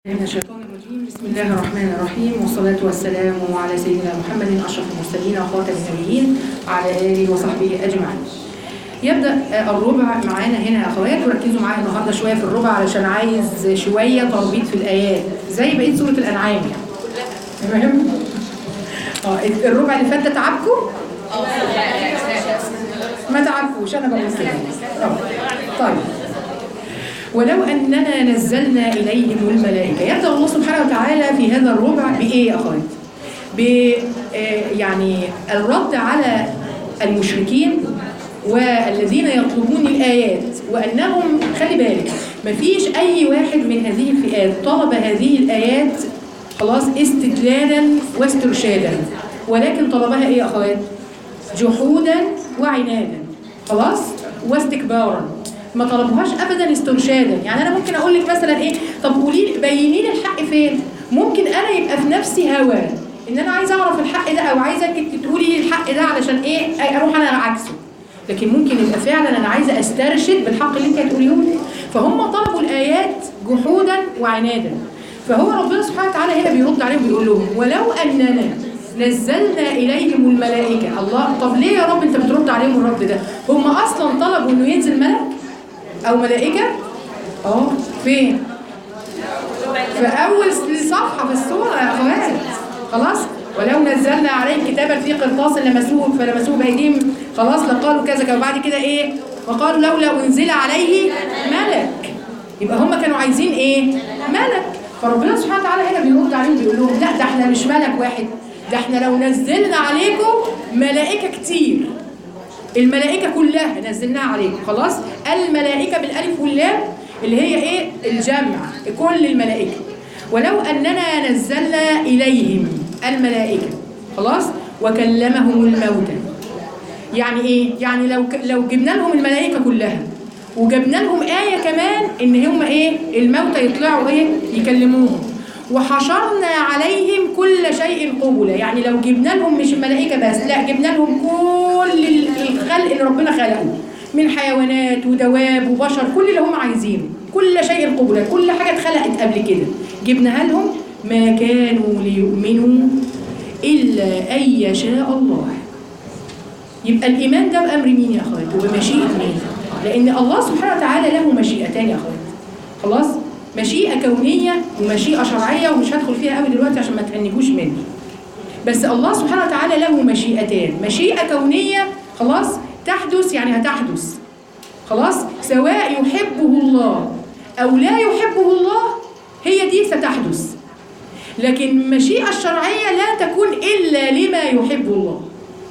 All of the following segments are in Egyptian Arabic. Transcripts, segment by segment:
من الشيطان الرجيم بسم الله الرحمن الرحيم والصلاة والسلام على سيدنا محمد أشرف المرسلين وخاتم النبيين وعلى آله وصحبه أجمعين يبدأ الربع معانا هنا يا أخوات وركزوا معايا النهاردة شوية في الربع علشان عايز شوية تربيط في الآيات زي بقية سورة الأنعام يعني فاهم؟ اه الربع اللي فات ده تعبكم؟ ما تعبكوش أنا بقول كده آه. طيب ولو أننا نزلنا إليهم الملائكة يبدأ الله سبحانه وتعالى في هذا الربع بإيه يا أخوات؟ ب يعني الرد على المشركين والذين يطلبون الآيات وأنهم خلي بالك مفيش أي واحد من هذه الفئات طلب هذه الآيات خلاص استدلالا واسترشادا ولكن طلبها إيه يا أخوات؟ جحودا وعنادا خلاص؟ واستكبارا ما طلبوهاش ابدا استرشادا يعني انا ممكن اقول لك مثلا ايه طب قولي لي بيني لي الحق فين ممكن انا يبقى في نفسي هوى ان انا عايزه اعرف الحق ده او عايزه تقولي لي الحق ده علشان ايه اروح انا عكسه لكن ممكن يبقى فعلا انا عايزه استرشد بالحق اللي انت هتقوليه لي فهم طلبوا الايات جحودا وعنادا فهو ربنا سبحانه وتعالى هنا بيرد عليهم بيقول لهم ولو اننا نزلنا اليهم الملائكه الله طب ليه يا رب انت بترد عليهم الرد ده هم اصلا طلبوا انه ينزل ملك او ملائكه اه فين في اول صفحه في السوره يا اخوات خلاص ولو نزلنا عليه كتابا في قرطاس لمسوه فلمسوه بايديهم خلاص لقالوا كذا كذا وبعد كده ايه وقالوا لولا انزل عليه ملك يبقى هم كانوا عايزين ايه ملك فربنا سبحانه وتعالى هنا بيرد عليهم بيقول لهم لا ده احنا مش ملك واحد ده احنا لو نزلنا عليكم ملائكه كتير الملائكة كلها نزلناها عليكم خلاص الملائكة بالألف واللام اللي هي إيه الجمع كل الملائكة ولو أننا نزلنا إليهم الملائكة خلاص وكلمهم الموتى يعني إيه يعني لو لو جبنا لهم الملائكة كلها وجبنا لهم آية كمان إن هم إيه الموتى يطلعوا إيه يكلموهم وحشرنا عليهم كل شيء قبلا يعني لو جبنا لهم مش الملائكه بس لا جبنا لهم كل الخلق اللي ربنا خلقه من حيوانات ودواب وبشر كل اللي هم عايزينه كل شيء قبلا كل حاجه اتخلقت قبل كده جبناها لهم ما كانوا ليؤمنوا الا ان يشاء الله يبقى الايمان ده بامر مين يا اخوات وبمشيئه مين لان الله سبحانه وتعالى له مشيئتان يا اخوات خلاص مشيئة كونية ومشيئة شرعية ومش هدخل فيها قوي دلوقتي عشان ما تهنجوش مني بس الله سبحانه وتعالى له مشيئتان مشيئة كونية خلاص تحدث يعني هتحدث خلاص سواء يحبه الله أو لا يحبه الله هي دي ستحدث لكن المشيئة الشرعية لا تكون إلا لما يحب الله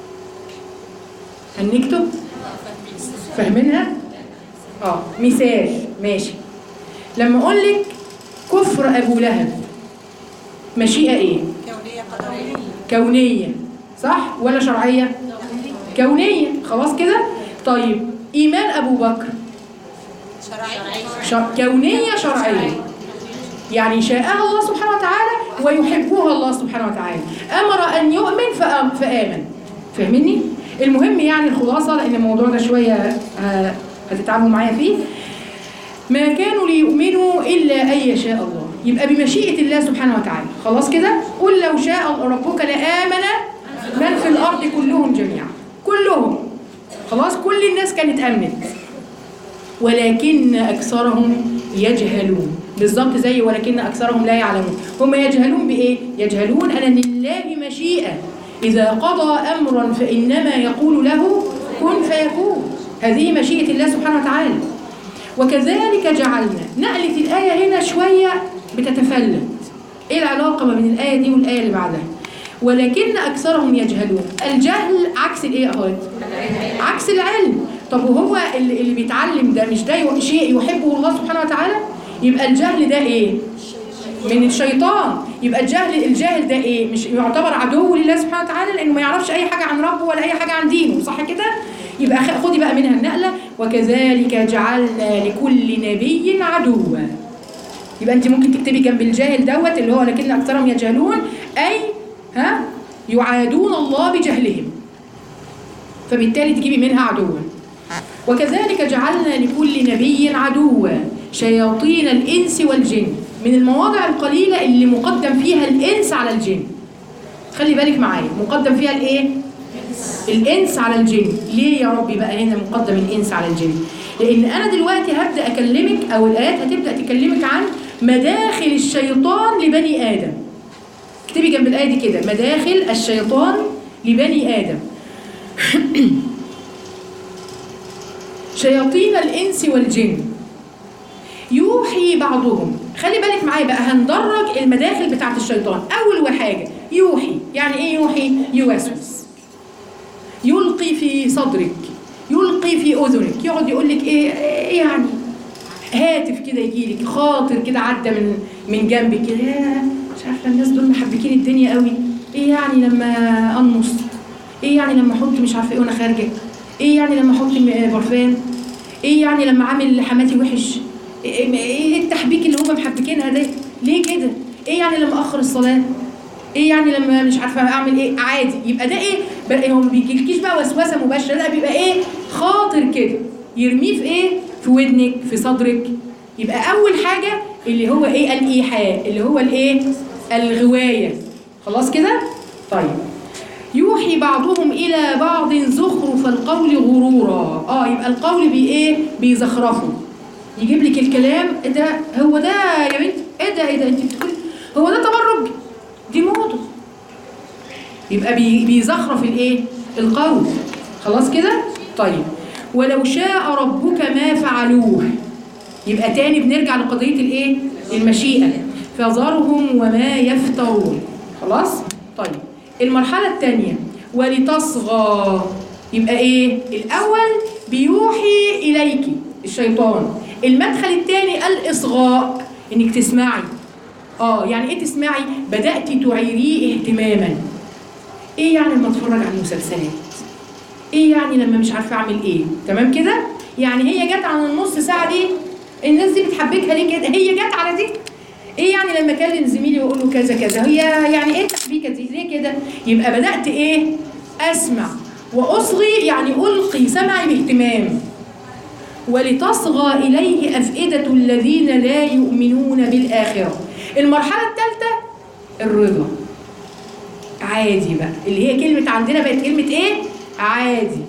هنكتب فاهمينها؟ اه مثال ماشي لما اقول لك كفر ابو لهب مشيئه ايه كونية قدرية كونيه صح ولا شرعيه كونيه خلاص كده طيب ايمان ابو بكر شرعية شر... كونيه شرعيه يعني شاءها الله سبحانه وتعالى ويحبها الله سبحانه وتعالى امر ان يؤمن فآم... فامن فاهمني المهم يعني الخلاصه لان الموضوع ده شويه آه هتتعبوا معايا فيه ما كانوا ليؤمنوا إلا أن يشاء الله يبقى بمشيئة الله سبحانه وتعالى خلاص كده قل لو شاء ربك لآمن من في الأرض كلهم جميعا كلهم خلاص كل الناس كانت آمنت ولكن أكثرهم يجهلون بالظبط زي ولكن أكثرهم لا يعلمون هم يجهلون بإيه؟ يجهلون أن لله مشيئة إذا قضى أمرا فإنما يقول له كن فيكون هذه مشيئة الله سبحانه وتعالى وكذلك جعلنا نقلت الآية هنا شوية بتتفلت إيه العلاقة ما بين الآية دي والآية اللي بعدها ولكن أكثرهم يجهلون الجهل عكس الإيه يا أخوات عكس العلم طب وهو اللي, اللي بيتعلم ده مش ده شيء يحبه الله سبحانه وتعالى يبقى الجهل ده إيه من الشيطان يبقى الجهل الجاهل ده ايه مش يعتبر عدو لله سبحانه وتعالى لانه ما يعرفش اي حاجه عن ربه ولا اي حاجه عن دينه صح كده يبقى خدي بقى منها النقله وكذلك جعلنا لكل نبي عدوا يبقى انت ممكن تكتبي جنب الجاهل دوت اللي هو لكن اكثرهم يجهلون اي ها يعادون الله بجهلهم فبالتالي تجيبي منها عدوا وكذلك جعلنا لكل نبي عدوا شياطين الانس والجن من المواضع القليله اللي مقدم فيها الانس على الجن خلي بالك معايا مقدم فيها الايه الانس على الجن ليه يا ربي بقى هنا مقدم الانس على الجن لان انا دلوقتي هبدا اكلمك او الايات هتبدا تكلمك عن مداخل الشيطان لبني ادم اكتبي جنب الايه دي كده مداخل الشيطان لبني ادم شياطين الانس والجن يوحي بعضهم خلي بالك معايا بقى هندرج المداخل بتاعت الشيطان اول حاجه يوحي يعني ايه يوحي يوسوس يلقي في صدرك يلقي في اذنك يقعد يقول لك ايه إيه يعني هاتف كده يجي لك خاطر كده عدى من من جنبك كده ياه، مش عارفه الناس دول محبكين الدنيا قوي ايه يعني لما انص ايه يعني لما احط مش عارفه ايه وانا خارجه ايه يعني لما احط م- برفان ايه يعني لما عامل حماتي وحش ايه إيه التحبيك اللي هم محبكينها ده ليه كده ايه يعني لما اخر الصلاه ايه يعني لما مش عارفه اعمل ايه عادي يبقى ده ايه بقى هو ما بيجيلكيش بقى وسوسه مباشره لا بيبقى ايه خاطر كده يرميه في ايه في ودنك في صدرك يبقى اول حاجه اللي هو ايه الايحاء اللي هو الايه الغوايه خلاص كده طيب يوحي بعضهم الى بعض زخرف القول غرورا اه يبقى القول بي ايه بيزخرفه يجيب لك الكلام إيه ده هو ده يا بنت ايه ده ايه ده انت بتقولي هو ده تبرج دي موضه يبقى بي بيزخرف الايه القول خلاص كده طيب ولو شاء ربك ما فعلوه يبقى تاني بنرجع لقضيه الايه المشيئه فذرهم وما يفترون خلاص طيب المرحله الثانيه ولتصغى يبقى ايه الاول بيوحي اليك الشيطان المدخل الثاني الاصغاء انك تسمعي اه يعني ايه تسمعي بدات تعيريه اهتماما ايه يعني لما اتفرج على المسلسلات ايه يعني لما مش عارفه اعمل ايه تمام كده يعني هي جت عن النص ساعه دي الناس دي بتحبكها ليه كده هي جت على دي ايه يعني لما اكلم زميلي واقول له كذا كذا هي يعني ايه التحبيكه دي ليه كده يبقى بدات ايه اسمع واصغي يعني القي سمعي باهتمام ولتصغى إليه أفئدة الذين لا يؤمنون بالآخرة المرحلة الثالثة الرضا عادي بقى اللي هي كلمة عندنا بقت كلمة إيه؟ عادي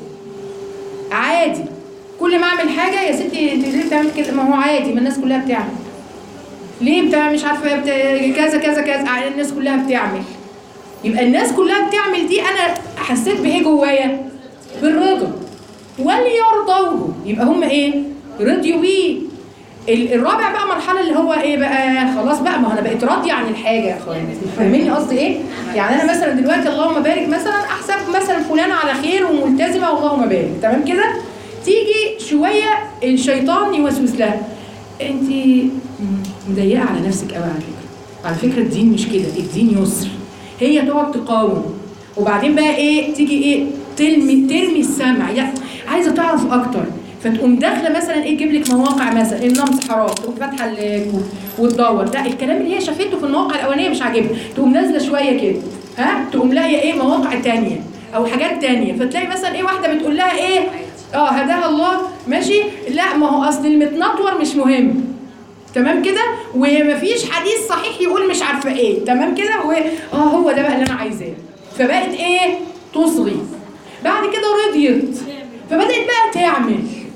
عادي كل ما أعمل حاجة يا ستي أنت ليه بتعمل كده؟ ما هو عادي ما الناس كلها بتعمل ليه بتعمل مش عارفة بت... كذا كذا كذا الناس كلها بتعمل يبقى الناس كلها بتعمل دي أنا حسيت بإيه جوايا؟ بالرضا وليرضوه يبقى هم ايه رضيوا بيه ال- الرابع بقى مرحله اللي هو ايه بقى خلاص بقى ما انا بقيت راضيه عن الحاجه يا اخويا فاهميني قصدي ايه يعني انا مثلا دلوقتي اللهم بارك مثلا احسب مثلا فلانه على خير وملتزمه اللهم بارك تمام كده تيجي شويه الشيطان يوسوس لها انت مضيقه على نفسك قوي على فكره على فكره الدين مش كده الدين يسر هي تقعد تقاوم وبعدين بقى ايه تيجي ايه ترمي ترمي السمع يعني عايزه تعرف اكتر فتقوم داخله مثلا ايه تجيب لك مواقع مثلا النمس حرام تقوم فاتحه ال- وتدور لا الكلام اللي هي شافته في المواقع الاولانيه مش عاجبها تقوم نازله شويه كده ها تقوم لاقيه ايه مواقع تانية او حاجات تانية فتلاقي مثلا ايه واحده بتقول لها ايه اه هداها الله ماشي لا ما هو اصل المتنطور مش مهم تمام كده ومفيش حديث صحيح يقول مش عارفه ايه تمام كده و... اه هو ده بقى اللي انا عايزاه فبقت ايه تصغي بعد كده رضيت فبدات بقى تعمل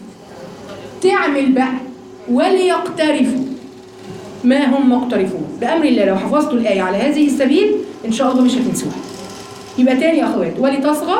تعمل بقى وليقترفوا ما هم مقترفون بامر الله لو حفظتوا الايه على هذه السبيل ان شاء الله مش هتنسوها يبقى تاني يا اخوات ولتصغى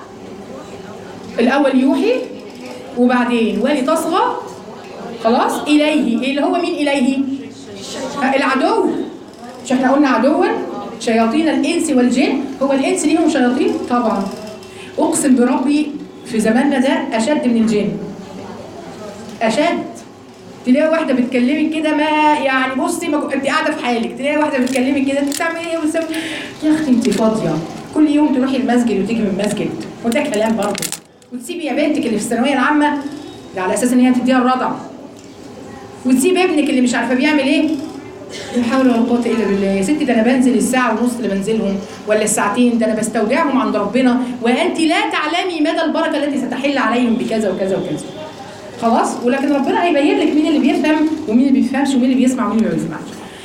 الاول يوحي وبعدين ولتصغى خلاص اليه اللي هو مين اليه ها، العدو مش احنا قلنا عدوا شياطين الانس والجن هو الانس ليهم شياطين طبعا اقسم بربي في زماننا ده اشد من الجن اشد تلاقي واحده بتكلمك كده ما يعني بصي ما انت قاعده في حالك تلاقي واحده بتكلمك كده انت بتعملي ايه وبتسوي يا اختي انت فاضيه كل يوم تروحي المسجد وتيجي من المسجد وده كلام برضه وتسيبي يا بنتك اللي في الثانويه العامه ده على اساس ان هي تديها الرضع وتسيب ابنك اللي مش عارفه بيعمل ايه لا حول ولا قوه الا بالله يا ستي ده انا بنزل الساعه ونص اللي بنزلهم ولا الساعتين ده انا بستودعهم عند ربنا وانت لا تعلمي مدى البركه التي ستحل عليهم بكذا وكذا وكذا خلاص ولكن ربنا هيبين لك مين اللي بيفهم ومين اللي بيفهمش ومين اللي بيسمع ومين اللي ما بيسمعش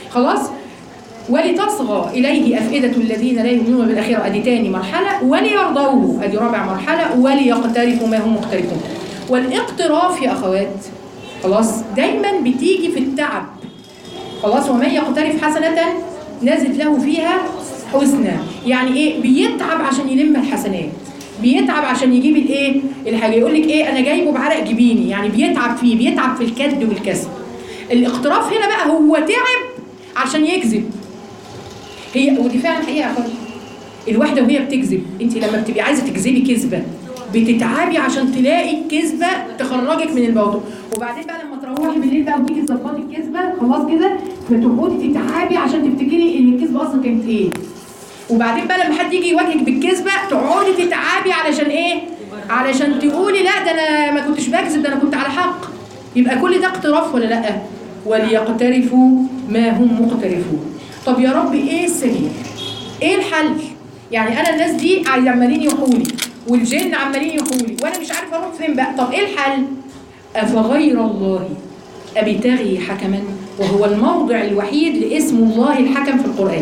خلاص ولتصغى إليه أفئدة الذين لا يؤمنون بالآخرة أدي تاني مرحلة وليرضوه أدي رابع مرحلة وليقترفوا ما هم مقترفون والاقتراف يا أخوات خلاص دايما بتيجي في التعب خلاص ومن يقترف حسنة نزد له فيها حسنى يعني ايه بيتعب عشان يلم الحسنات بيتعب عشان يجيب الايه الحاجه يقول لك ايه انا جايبه بعرق جبيني يعني بيتعب فيه بيتعب في الكد والكسب الاقتراف هنا بقى هو تعب عشان يكذب هي ودي فعلا حقيقه يا اخواتي الواحده وهي بتكذب انت لما بتبقي عايزه تكذبي كذبه بتتعبي عشان تلاقي كذبه تخرجك من الموضوع وبعدين بقى لما تروحي بالليل بقى وتيجي تظبطي الكذبه خلاص كده فتقعدي تتعبي عشان تفتكري ان الكذبه اصلا كانت ايه وبعدين بقى لما حد يجي يواجهك بالكذبه تقعدي تتعبي علشان ايه علشان تقولي لا ده انا ما كنتش بكذب ده انا كنت على حق يبقى كل ده اقتراف ولا لا وليقترفوا ما هم مقترفون طب يا رب ايه السبيل ايه الحل يعني انا الناس دي عمالين يحولي والجن عمالين يحولي وانا مش عارفه اروح فين بقى طب ايه الحل افغير الله ابتغي حكما وهو الموضع الوحيد لاسم الله الحكم في القران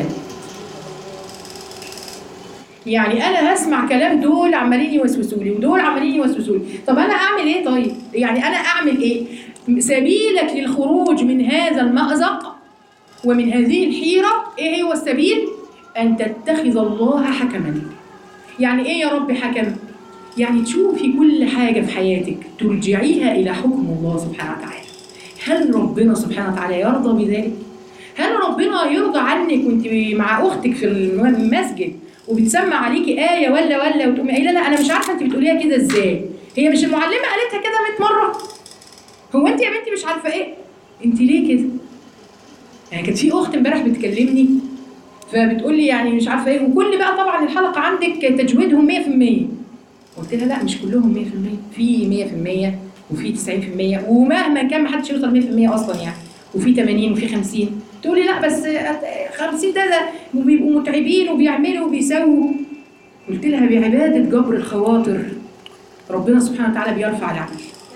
يعني انا هسمع كلام دول عمالين يوسوسوا لي ودول عمالين يوسوسوا لي طب انا اعمل ايه طيب يعني انا اعمل ايه سبيلك للخروج من هذا المأزق ومن هذه الحيرة ايه هو السبيل ان تتخذ الله حكما يعني ايه يا رب حكم يعني تشوفي كل حاجة في حياتك ترجعيها إلى حكم الله سبحانه وتعالى هل ربنا سبحانه وتعالى يرضى بذلك؟ هل ربنا يرضى عنك وانت مع اختك في المسجد وبتسمع عليكي آية ولا ولا وتقومي قايله لا أنا مش عارفة أنت بتقوليها كده إزاي؟ هي مش المعلمة قالتها كده 100 مرة؟ هو أنت يا بنتي مش عارفة إيه؟ أنت ليه كده؟ يعني كانت في أخت امبارح بتكلمني فبتقول لي يعني مش عارفة إيه وكل بقى طبعا الحلقة عندك تجويدهم 100% قلت لها لا مش كلهم 100% في 100% وفي 90% ومهما كان ما حدش يوصل 100% اصلا يعني وفي 80 وفي 50 تقولي لا بس 50 ده ده بيبقوا متعبين وبيعملوا وبيسووا قلت لها بعباده جبر الخواطر ربنا سبحانه وتعالى بيرفع العمل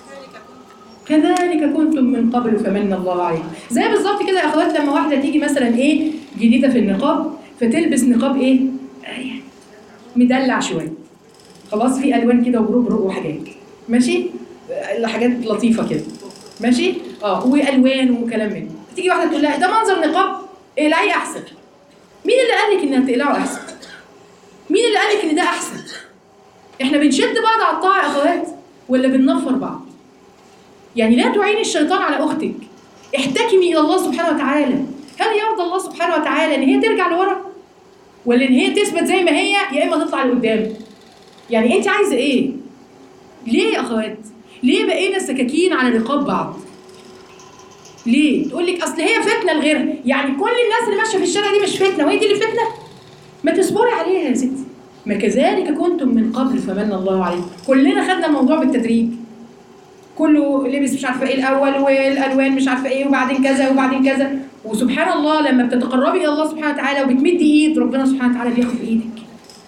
كذلك كنتم من قبل فمن الله عليكم زي بالظبط كده يا اخوات لما واحده تيجي مثلا ايه جديده في النقاب فتلبس نقاب ايه يعني مدلع شويه خلاص في الوان كده وبروق وحاجات ماشي حاجات لطيفه كده ماشي اه والوان وكلام من ده تيجي واحده تقول لها ده منظر نقاب اقلعيه احسن مين اللي قال لك انها تقلعه احسن مين اللي قال لك ان ده احسن احنا بنشد بعض على الطاعه يا اخوات ولا بننفر بعض يعني لا تعيني الشيطان على اختك احتكمي الى الله سبحانه وتعالى هل يرضى الله سبحانه وتعالى ان هي ترجع لورا ولا ان هي تثبت زي ما هي يا اما تطلع لقدام يعني انت عايزه ايه ليه يا اخوات ليه بقينا سكاكين على رقاب بعض ليه تقول لك اصل هي فتنه لغيرها يعني كل الناس اللي ماشيه في الشارع دي مش فتنه وهي دي اللي فتنه ما تصبري عليها يا ستي ما كذلك كنتم من قبل فمن الله عليكم كلنا خدنا الموضوع بالتدريج كله لبس مش عارفه ايه الاول والالوان مش عارفه ايه وبعدين كذا وبعدين كذا وسبحان الله لما بتتقربي الى الله سبحانه وتعالى وبتمدي ايد ربنا سبحانه وتعالى بياخد ايدك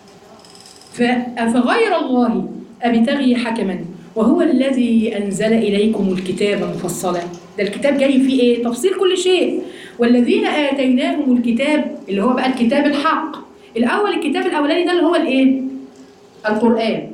فأفغير الله أبتغي حكما وهو الذي أنزل إليكم الكتاب مفصلا ده الكتاب جاي فيه إيه؟ تفصيل كل شيء والذين آتيناهم الكتاب اللي هو بقى الكتاب الحق الأول الكتاب الأولاني ده اللي هو الإيه؟ القرآن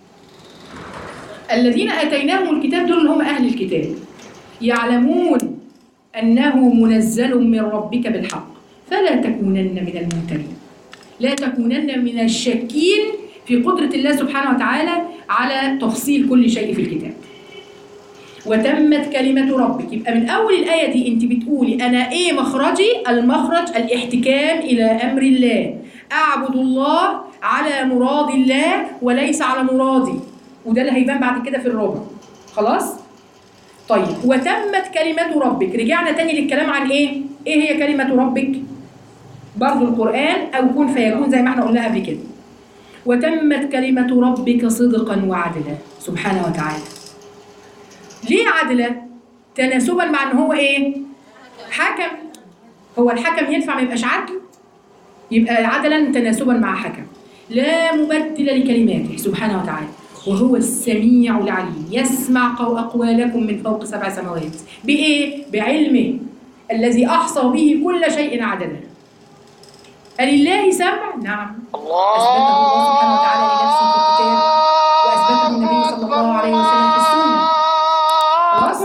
الذين آتيناهم الكتاب دول اللي هم أهل الكتاب يعلمون أنه منزل من ربك بالحق فلا تكونن من الممترين لا تكونن من الشاكين في قدرة الله سبحانه وتعالى على تفصيل كل شيء في الكتاب وتمت كلمة ربك يبقى من أول الآية دي أنت بتقولي أنا إيه مخرجي المخرج الاحتكام إلى أمر الله أعبد الله على مراد الله وليس على مرادي وده اللي هيبان بعد كده في الربع خلاص طيب وتمت كلمة ربك رجعنا تاني للكلام عن إيه إيه هي كلمة ربك برضو القرآن أو كن فيكون زي ما احنا قلنا قبل كده وتمت كلمة ربك صدقا وعدلا سبحانه وتعالى ليه عدلا؟ تناسبا مع ان هو ايه؟ حكم هو الحكم ينفع ما يبقاش عدل؟ يبقى عدلا تناسبا مع حكم لا مبدل لكلماته سبحانه وتعالى وهو السميع العليم يسمع قو- أقوالكم من فوق سبع سماوات بإيه؟ بعلمه الذي أحصى به كل شيء عددا ألله سمع؟ نعم أثبته الله سبحانه وتعالى لنفسه في الكتاب وأثبته النبي صلى الله عليه وسلم في السنة خلاص؟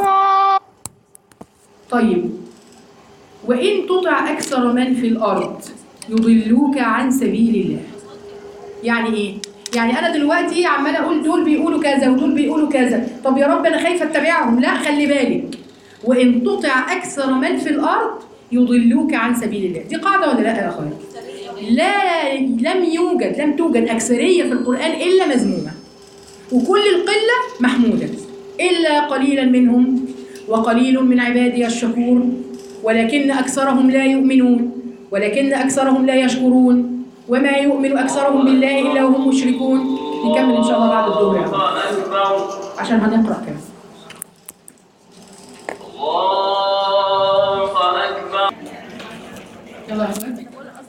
طيب وإن تطع أكثر من في الأرض يضلوك عن سبيل الله يعني إيه؟ يعني أنا دلوقتي عمالة أقول دول بيقولوا كذا ودول بيقولوا كذا طب يا رب أنا خايفة أتبعهم لا خلي بالك وإن تطع أكثر من في الأرض يضلوك عن سبيل الله دي قاعدة ولا لا يا أخويا؟ لا لم يوجد لم توجد أكثرية في القرآن إلا مذمومة وكل القلة محمودة إلا قليلا منهم وقليل من عبادي الشكور ولكن أكثرهم لا يؤمنون ولكن أكثرهم لا يشكرون وما يؤمن أكثرهم بالله إلا وهم مشركون نكمل إن شاء الله بعد الظهر يعني. أكبر عشان هنقرأ كمان الله أكبر يلا يا أخوات.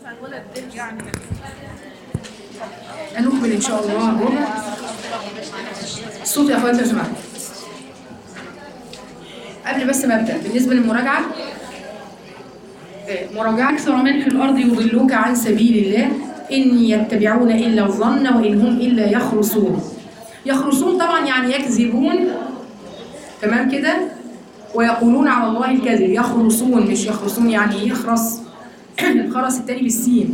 هنكمل إن شاء الله الربع الصوت يا أخواتي لو سمحتوا قبل بس ما أبدأ بالنسبة للمراجعة آه، مراجعة أكثر من في الأرض يضلوك عن سبيل الله إن يتبعون إلا الظن وإن هم إلا يخرصون يخرصون طبعا يعني يكذبون تمام كده ويقولون على الله الكذب يخرصون مش يخرصون يعني يخرص الخرس التاني بالسين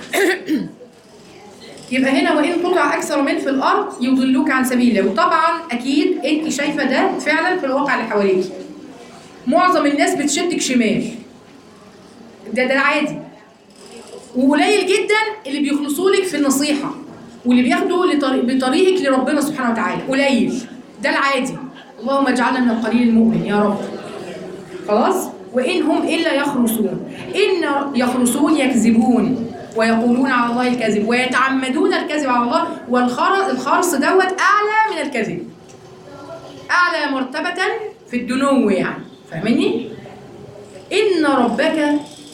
يبقى هنا وإن تطع أكثر من في الأرض يضلوك عن سبيل الله وطبعا أكيد أنت شايفة ده فعلا في الواقع اللي حواليك معظم الناس بتشدك شمال ده ده عادي وقليل جدا اللي بيخلصوا لك في النصيحة واللي بياخدوا لطريق بطريقك لربنا سبحانه وتعالى قليل ده العادي اللهم اجعلنا من القليل المؤمن يا رب خلاص وإن هم إلا يخرصون إن يخرصون يكذبون ويقولون على الله الكذب ويتعمدون الكذب على الله والخرص الخرص دوت أعلى من الكذب أعلى مرتبة في الدنو يعني فاهمني؟ إن ربك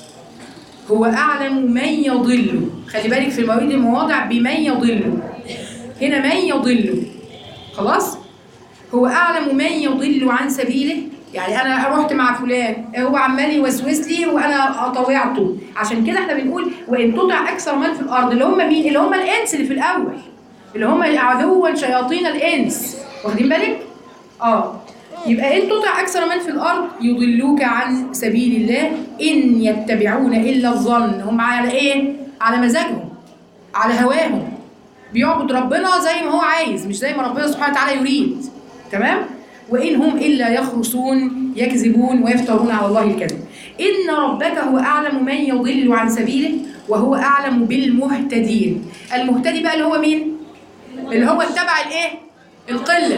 هو أعلم من يضل خلي بالك في المواعيد المواضع بمن يضل هنا من يضل خلاص هو أعلم من يضل عن سبيله يعني أنا رحت مع فلان هو عمال يوسوس لي وأنا طوعته عشان كده احنا بنقول وإن تطع أكثر من في الأرض اللي هم مين؟ اللي هم الإنس اللي في الأول اللي هم عدوا شياطين الإنس واخدين بالك؟ اه يبقى إن تطع أكثر من في الأرض يضلوك عن سبيل الله إن يتبعون إلا الظن هم على إيه؟ على مزاجهم على هواهم بيعبد ربنا زي ما هو عايز مش زي ما ربنا سبحانه وتعالى يريد تمام؟ وإن هم إلا يخرصون يكذبون ويفترون على الله الكذب إن ربك هو أعلم من يضل عن سبيله وهو أعلم بالمهتدين المهتدي بقى اللي هو مين؟ اللي هو اتبع الإيه؟ القلة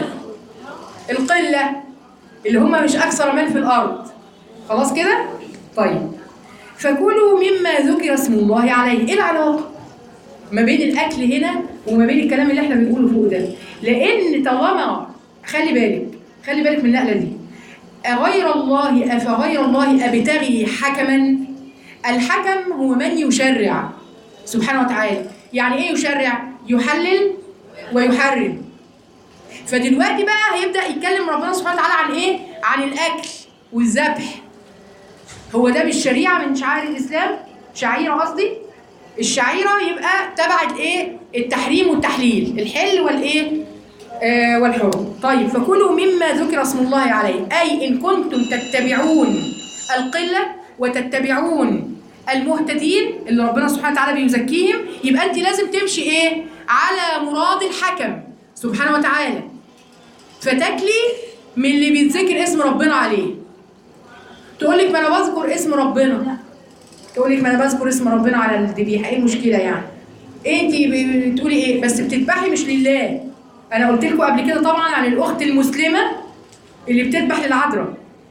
القلة اللي هم مش أكثر من في الأرض خلاص كده؟ طيب فكلوا مما ذكر اسم الله عليه إيه العلاقة؟ ما بين الأكل هنا وما بين الكلام اللي احنا بنقوله فوق ده لأن طالما خلي بالك خلي بالك من النقلة دي أغير الله أفغير الله أبتغي حكما الحكم هو من يشرع سبحانه وتعالى يعني إيه يشرع؟ يحلل ويحرم فدلوقتي بقى هيبدأ يتكلم ربنا سبحانه وتعالى عن إيه؟ عن الأكل والذبح هو ده مش شريعة من شعائر الإسلام شعيرة قصدي الشعيرة يبقى تبع الإيه؟ التحريم والتحليل الحل والإيه؟ آه والحرم طيب فكلوا مما ذكر اسم الله عليه أي إن كنتم تتبعون القلة وتتبعون المهتدين اللي ربنا سبحانه وتعالى بيزكيهم يبقى أنت لازم تمشي إيه على مراد الحكم سبحانه وتعالى فتاكلي من اللي بيتذكر اسم ربنا عليه تقول لك ما انا بذكر اسم ربنا تقول لك ما انا بذكر اسم ربنا على الذبيحه ايه المشكله يعني انت بتقولي ايه بس بتذبحي مش لله انا قلت لكم قبل كده طبعا عن الاخت المسلمه اللي بتذبح للعذراء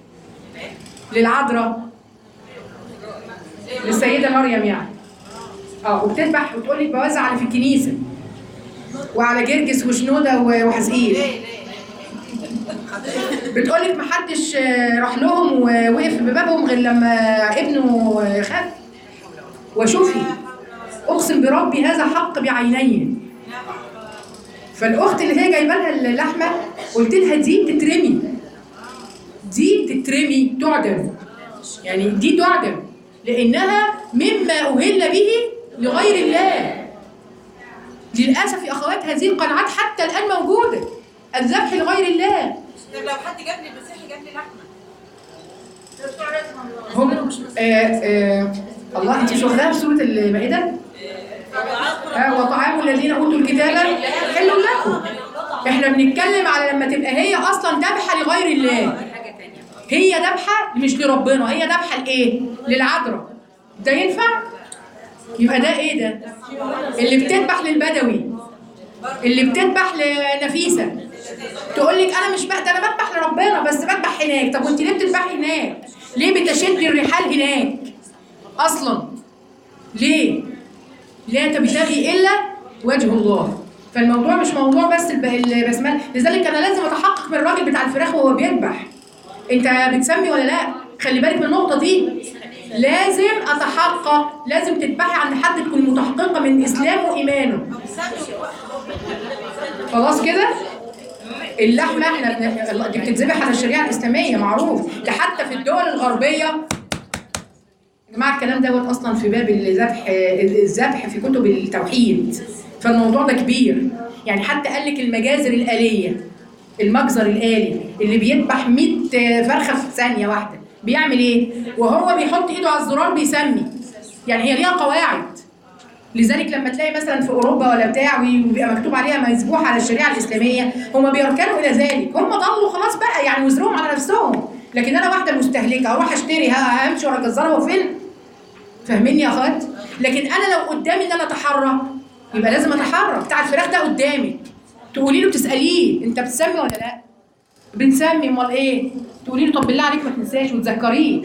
للعذراء للسيده مريم يعني اه وبتذبح وتقول لك بوزع على في الكنيسه وعلى جرجس وشنوده وحزقيل بتقول لك محدش آه، راح لهم ووقف ببابهم غير لما ابنه آه، خف وشوفي اقسم بربي هذا حق بعيني فالاخت اللي هي جايبه لها اللحمه قلت لها دي تترمي دي تترمي تعدم يعني دي تعجب لانها مما اهل به لغير الله للاسف يا اخوات هذه القناعات حتى الان موجوده الذبح لغير الله طب لو حد جاب لي مسيحي جاب لي لحمه هم آه آه الله انت مش واخداها في سوره المائده آه وطعام الذين اوتوا الكتاب حل لكم احنا بنتكلم على لما تبقى هي اصلا ذبحه لغير الله هي ذبحه مش لربنا هي ذبحه لايه للعذراء ده ينفع يبقى ده ايه ده اللي بتذبح للبدوي اللي بتذبح لنفيسه تقول لك انا مش بقى ده انا بذبح لربنا بس بذبح هناك طب وانت ليه بتذبحي هناك ليه بتشد الرحال هناك اصلا ليه لا تبتغي الا وجه الله فالموضوع مش موضوع بس الب- البسمله لذلك انا لازم اتحقق من الراجل بتاع الفراخ وهو بيذبح انت بتسمي ولا لا خلي بالك من النقطه دي لازم اتحقق لازم تذبحي عند حد تكون متحققه من اسلامه وايمانه خلاص كده اللحمه احنا بن- دي بتتذبح على الشريعه الاسلاميه معروف ده حتى في الدول الغربيه يا جماعه الكلام دوت اصلا في باب الذبح الذبح في كتب التوحيد فالموضوع ده كبير يعني حتى قال لك المجازر الآلية المجزر الآلي اللي بيذبح 100 فرخة في ثانية واحدة بيعمل ايه؟ وهو بيحط ايده على الزرار بيسمي يعني هي ليها قواعد لذلك لما تلاقي مثلا في اوروبا ولا بتاع ويبقى مكتوب عليها مذبوح على الشريعه الاسلاميه هم بيركنوا الى ذلك هم ضلوا خلاص بقى يعني وزرهم على نفسهم لكن انا واحده مستهلكه اروح اشتري ها- همشي ورا الجزار هو فين؟ فاهميني يا اخوات؟ لكن انا لو قدامي ان انا اتحرى يبقى لازم اتحرى بتاع الفراخ ده قدامك تقولي له تساليه انت بتسمي ولا لا؟ بنسمي امال ايه؟ تقولي له طب بالله عليك ما تنساش وتذكريه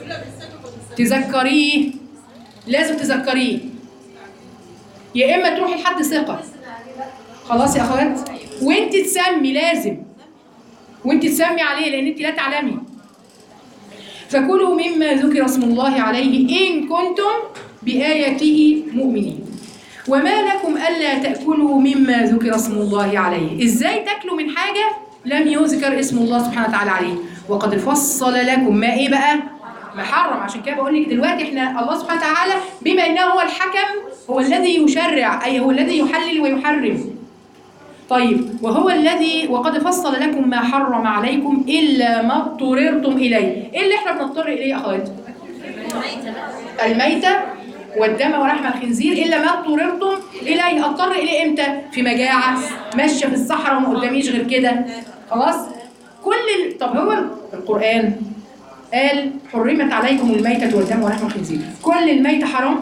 تذكريه لازم تذكريه يا اما تروحي لحد ثقه خلاص يا اخوات وانت تسمي لازم وانت تسمي عليه لان انت لا تعلمي فكلوا مما ذكر اسم الله عليه ان كنتم باياته مؤمنين وما لكم الا تاكلوا مما ذكر اسم الله عليه ازاي تاكلوا من حاجه لم يذكر اسم الله سبحانه وتعالى عليه وقد فصل لكم ما ايه بقى محرم عشان كده بقول لك دلوقتي احنا الله سبحانه وتعالى بما انه هو الحكم هو الذي يشرع اي هو الذي يحلل ويحرم طيب وهو الذي وقد فصل لكم ما حرم عليكم الا ما اضطررتم اليه ايه اللي احنا بنضطر اليه يا اخواتي الميتة والدم ولحم الخنزير إلا ما اضطررتم إليه أضطر إليه إمتى؟ في مجاعة ماشية في الصحراء وما قداميش غير كده خلاص؟ كل ال... طب هو القرآن قال حرمت عليكم الميتة والدم ولحم الخنزير كل الميتة حرام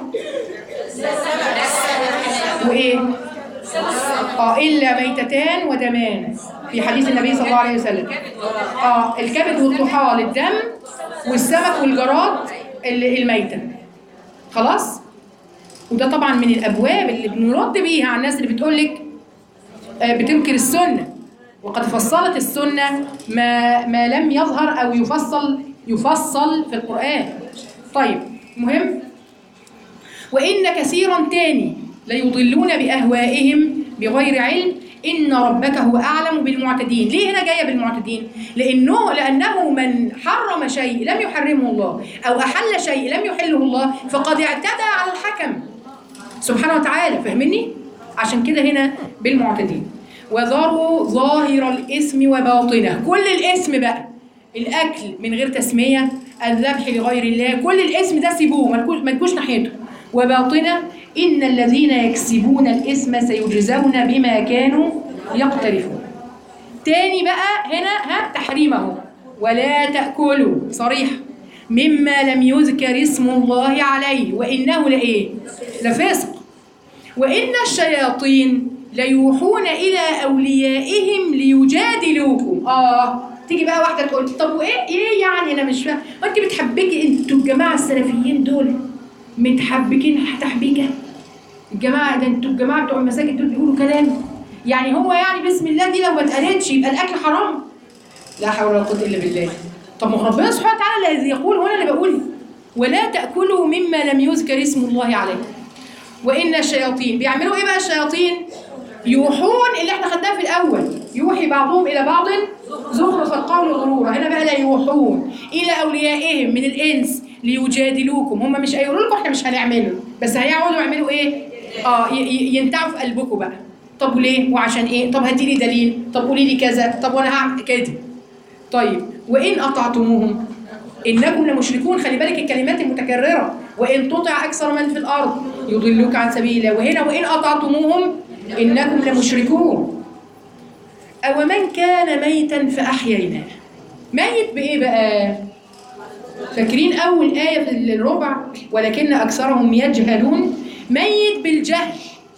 وإيه؟ اه إلا ميتتان ودمان في حديث النبي صلى الله عليه وسلم اه الكبد والطحال الدم والسمك والجراد ال- الميتة خلاص وده طبعا من الابواب اللي بنرد بيها على الناس اللي بتقول لك بتنكر السنه وقد فصلت السنه ما ما لم يظهر او يفصل يفصل في القران طيب مهم وان كثيرا تاني ليضلون باهوائهم بغير علم ان ربك هو اعلم بالمعتدين ليه هنا جايه بالمعتدين لانه لانه من حرم شيء لم يحرمه الله او احل شيء لم يحله الله فقد اعتدى على الحكم سبحانه وتعالى فاهمني عشان كده هنا بالمعتدين وذروا ظاهر الاسم وباطنه كل الاسم بقى الاكل من غير تسميه الذبح لغير الله كل الاسم ده سيبوه ما تكون- ما تجوش ناحيته وباطنه ان الذين يكسبون الاثم سيجزون بما كانوا يقترفون تاني بقى هنا ها تحريمه ولا تاكلوا صريح مما لم يذكر اسم الله عليه وانه لايه لفسق وإن الشياطين ليوحون إلى أوليائهم ليجادلوكم آه تيجي بقى واحدة تقول طب وإيه إيه يعني أنا مش فاهم أنت بتحبكي أنتوا الجماعة السلفيين دول متحبكين تحبيكة الجماعة ده أنتوا الجماعة بتوع المساجد دول بيقولوا كلام يعني هو يعني بسم الله دي لو ما اتقالتش يبقى الأكل حرام لا حول ولا قوة إلا بالله طب ما هو ربنا سبحانه وتعالى الذي يقول هنا اللي بقول ولا تأكلوا مما لم يذكر اسم الله عليه وإن الشياطين بيعملوا إيه بقى الشياطين؟ يوحون اللي احنا خدناه في الاول يوحي بعضهم الى بعض زخرف القول غرورا هنا بقى لا يوحون الى اوليائهم من الانس ليجادلوكم هم مش هيقولوا لكم احنا مش هنعمله بس هيقعدوا يعملوا ايه اه ي- ي- ينتعوا في قلبكم بقى طب وليه وعشان ايه طب هاتي لي دليل طب قولي لي كذا طب وانا هعمل كده طيب وان اطعتموهم انكم لمشركون خلي بالك الكلمات المتكرره وان تطع اكثر من في الارض يضلوك عن سبيل الله وهنا وان اطعتموهم انكم لمشركون او من كان ميتا فاحييناه ميت بايه بقى فاكرين اول ايه في الربع ولكن اكثرهم يجهلون ميت بالجهل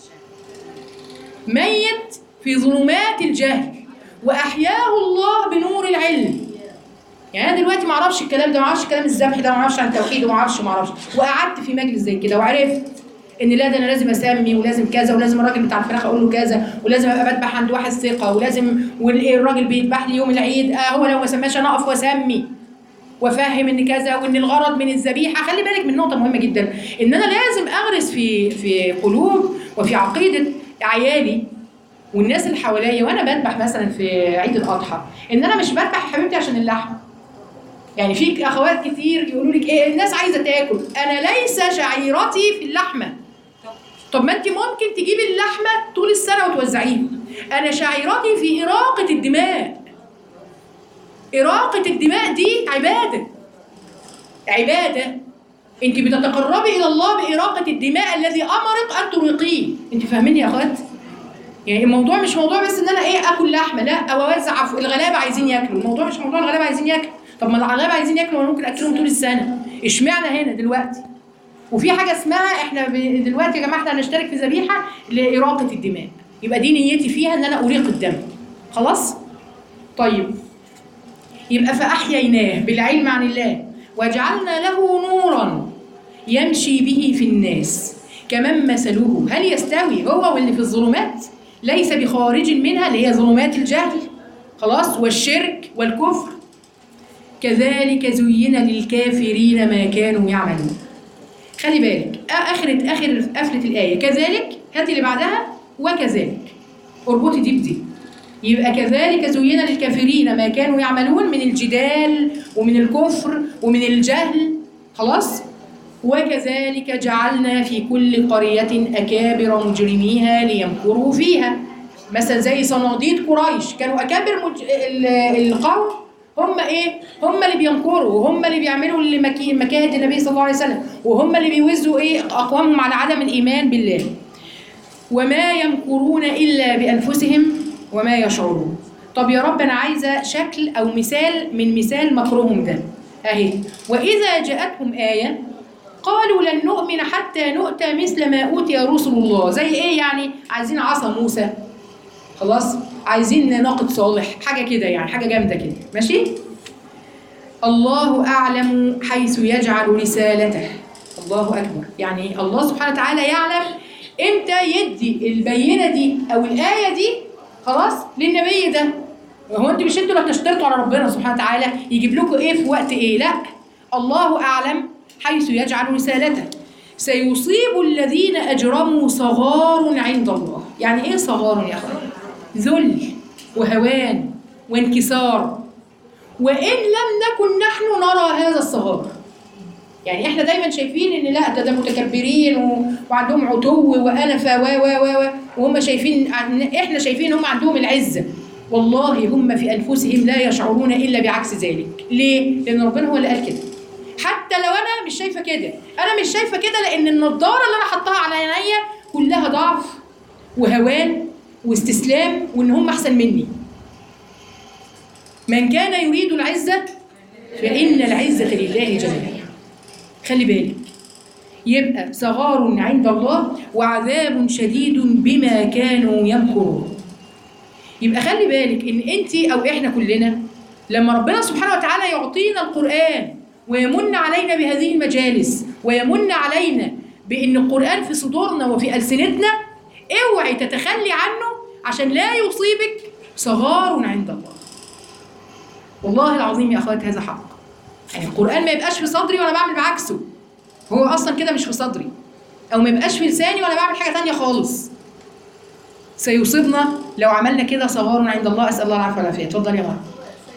ميت في ظلمات الجهل واحياه الله بنور العلم يعني انا دلوقتي ما اعرفش الكلام ده ما اعرفش كلام الذبح ده ما اعرفش عن التوحيد وما اعرفش ما اعرفش وقعدت في مجلس زي كده وعرفت ان لا ده انا لازم اسمي ولازم كذا ولازم الراجل بتاع الفراخ اقول له كذا ولازم ابقى بذبح عند واحد ثقه ولازم والراجل بيذبح لي يوم العيد آه هو لو ما سماش انا اقف واسمي وافهم ان كذا وان الغرض من الذبيحه خلي بالك من نقطه مهمه جدا ان انا لازم اغرس في في قلوب وفي عقيده عيالي والناس اللي حواليا وانا بذبح مثلا في عيد الاضحى ان انا مش بذبح يا حبيبتي عشان اللحم يعني في اخوات كتير يقولوا لك ايه الناس عايزه تاكل انا ليس شعيرتي في اللحمه طب ما انت ممكن تجيبي اللحمه طول السنه وتوزعيها انا شعيرتي في اراقه الدماء اراقه الدماء دي عباده عباده انت بتتقربي الى الله باراقه الدماء الذي امرك ان تريقيه انت فاهميني يا اخوات يعني الموضوع مش موضوع بس ان انا ايه اكل لحمه لا او اوزع عفو الغلابه عايزين ياكلوا الموضوع مش موضوع الغلابه عايزين ياكلوا طب ما الغلابه عايزين ياكلوا وانا ممكن اكلهم طول السنه اشمعنى هنا دلوقتي وفي حاجه اسمها احنا ب- دلوقتي يا جماعه احنا هنشترك في ذبيحه لاراقه الدماء يبقى دي نيتي فيها ان انا اريق الدم خلاص طيب يبقى فاحييناه بالعلم عن الله وجعلنا له نورا يمشي به في الناس كمن مثله هل يستوي هو واللي في الظلمات ليس بخارج منها اللي هي ظلمات الجهل خلاص والشرك والكفر كذلك زين للكافرين ما كانوا يعملون خلي بالك اخرة اخر قفلة الآية كذلك هاتي اللي بعدها وكذلك اربطي دي بدي يبقى كذلك زين للكافرين ما كانوا يعملون من الجدال ومن الكفر ومن الجهل خلاص وكذلك جعلنا في كل قرية أكابر مجرميها ليمكروا فيها مثلا زي صناديد قريش كانوا أكابر مج... ال- القوم هم إيه؟ هم اللي بينكروا وهم اللي بيعملوا المكي- مكائد النبي صلى الله عليه وسلم وهم اللي بيوزوا إيه أقوامهم على عدم الإيمان بالله وما يمكرون إلا بأنفسهم وما يشعرون طب يا رب أنا عايزة شكل أو مثال من مثال مكرهم ده أهي وإذا جاءتهم آية قالوا لن نؤمن حتى نؤتى مثل ما أوتي رسل الله زي إيه يعني عايزين عصا موسى خلاص عايزين ناقة صالح حاجة كده يعني حاجة جامدة كده ماشي الله أعلم حيث يجعل رسالته الله أكبر يعني الله سبحانه وتعالى يعلم إمتى يدي البينة دي أو الآية دي خلاص للنبي ده هو انتوا مش انتوا اللي هتشترطوا على ربنا سبحانه وتعالى يجيب لكم ايه في وقت ايه لا الله اعلم حيث يجعل رسالته سيصيب الذين اجرموا صغار عند الله يعني ايه صغار يا اخوان ذل وهوان وانكسار وان لم نكن نحن نرى هذا الصغار يعني احنا دايما شايفين ان لا ده ده متكبرين و... وعندهم عتو وانفه و و و و وهم شايفين عن... احنا شايفين هم عندهم العزه والله هم في انفسهم لا يشعرون الا بعكس ذلك ليه لان ربنا هو اللي قال كده حتى لو انا مش شايفه كده انا مش شايفه كده لان النضاره اللي انا حطاها على عينيا كلها ضعف وهوان واستسلام وان هم احسن مني من كان يريد العزه فان العزه لله جميعا خلي بالك يبقى صغار عند الله وعذاب شديد بما كانوا يمكرون يبقى خلي بالك ان انت او احنا كلنا لما ربنا سبحانه وتعالى يعطينا القران ويمن علينا بهذه المجالس ويمن علينا بان القران في صدورنا وفي السنتنا اوعي تتخلي عنه عشان لا يصيبك صغار عند الله والله العظيم يا اخوات هذا حق يعني القران ما يبقاش في صدري وانا بعمل بعكسه هو اصلا كده مش في صدري او ما يبقاش في لساني وانا بعمل حاجه تانية خالص سيصيبنا لو عملنا كده صغار عند الله اسال الله العفو والعافيه اتفضل يا مرة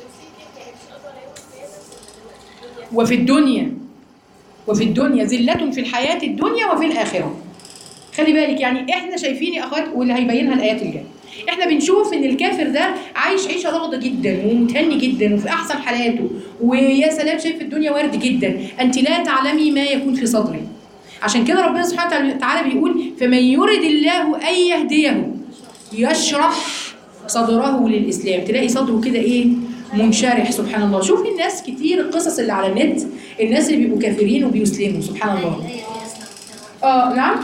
وفي الدنيا وفي الدنيا ذلة في الحياة الدنيا وفي الآخرة خلي بالك يعني احنا شايفين يا اخوات واللي هيبينها الايات الجايه احنا بنشوف ان الكافر ده عايش عيشه ضغطه جدا ومتهني جدا وفي احسن حالاته ويا سلام شايف الدنيا ورد جدا انت لا تعلمي ما يكون في صدره عشان كده ربنا سبحانه وتعالى بيقول فمن يرد الله ان يهديه يشرح صدره للاسلام تلاقي صدره كده ايه منشرح سبحان الله شوفي الناس كتير القصص اللي على النت الناس اللي بيبقوا كافرين وبيسلموا سبحان الله اه نعم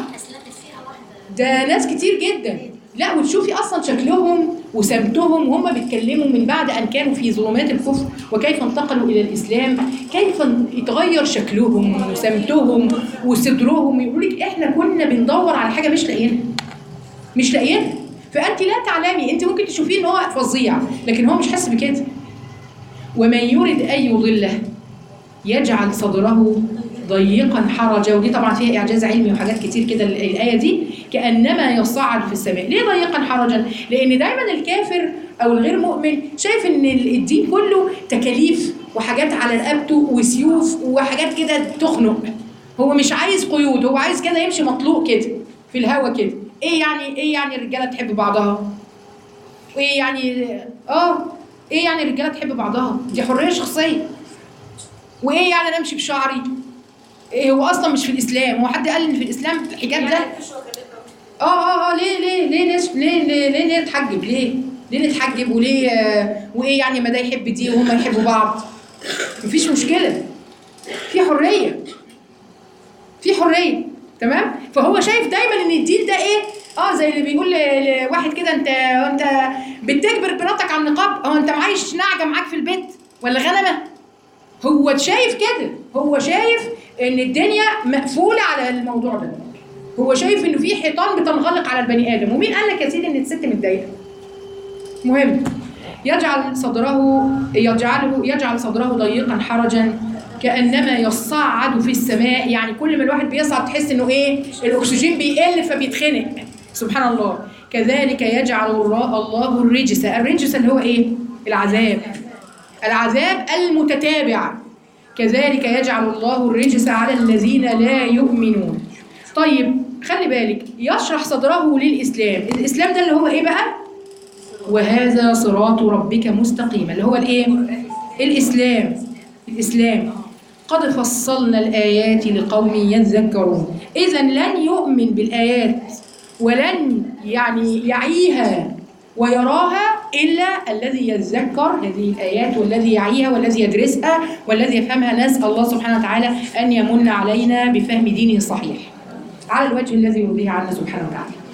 ده ناس كتير جدا لا وتشوفي اصلا شكلهم وسمتهم وهم بيتكلموا من بعد ان كانوا في ظلمات الكفر وكيف انتقلوا الى الاسلام كيف يتغير شكلهم وسمتهم وصدرهم يقول لك احنا كنا بندور على حاجه مش لاقيينها مش لاقيينها فانت لا تعلمي انت ممكن تشوفيه ان هو فظيع لكن هو مش حاسس بكده ومن يرد ان يضله يجعل صدره ضيقا حرجا ودي طبعا فيها اعجاز علمي وحاجات كتير كده ال- الايه دي كانما يصعد في السماء ليه ضيقا حرجا لان دايما الكافر او الغير مؤمن شايف ان ال- الدين كله تكاليف وحاجات على رقبته وسيوف وحاجات كده تخنق هو مش عايز قيود هو عايز كده يمشي مطلوق كده في الهوا كده ايه يعني ايه يعني الرجاله تحب بعضها وايه يعني اه ايه يعني الرجاله تحب بعضها دي حريه شخصيه وايه يعني انا امشي بشعري إيه هو اصلا مش في الاسلام هو حد قال ان في الاسلام الحجاب ده اه اه اه ليه ليه ليه نس ليه ليه ليه, ليه نتحجب ليه ليه نتحجب وليه آه، وايه يعني ما ده يحب دي وهم يحبوا بعض مفيش مشكله في حريه في حريه تمام فهو شايف دايما ان الدين ده ايه اه زي اللي بيقول ل- لواحد كده انت انت بتجبر بناتك على النقاب اه انت معايش نعجه معاك في البيت ولا غنمه هو شايف كده هو شايف ان الدنيا مقفوله على الموضوع ده هو شايف انه في حيطان بتنغلق على البني ادم ومين قال لك يا سيدي ان الست متضايقه مهم يجعل صدره يجعله يجعل صدره ضيقا حرجا كانما يصعد في السماء يعني كل ما الواحد بيصعد تحس انه ايه الاكسجين بيقل فبيتخنق سبحان الله كذلك يجعل الر- الله الرجس الرجس اللي هو ايه العذاب العذاب المتتابع كذلك يجعل الله الرجس على الذين لا يؤمنون طيب خلي بالك يشرح صدره للإسلام الإسلام ده اللي هو إيه بقى وهذا صراط ربك مستقيما اللي هو الإيه الإسلام الإسلام قد فصلنا الآيات لقوم يذكرون إذا لن يؤمن بالآيات ولن يعني يعيها ويراها إلا الذي يتذكر هذه الآيات والذي يعيها والذي يدرسها والذي يفهمها نسأل الله سبحانه وتعالى أن يمن علينا بفهم دينه الصحيح على الوجه الذي يرضيه عنا سبحانه وتعالى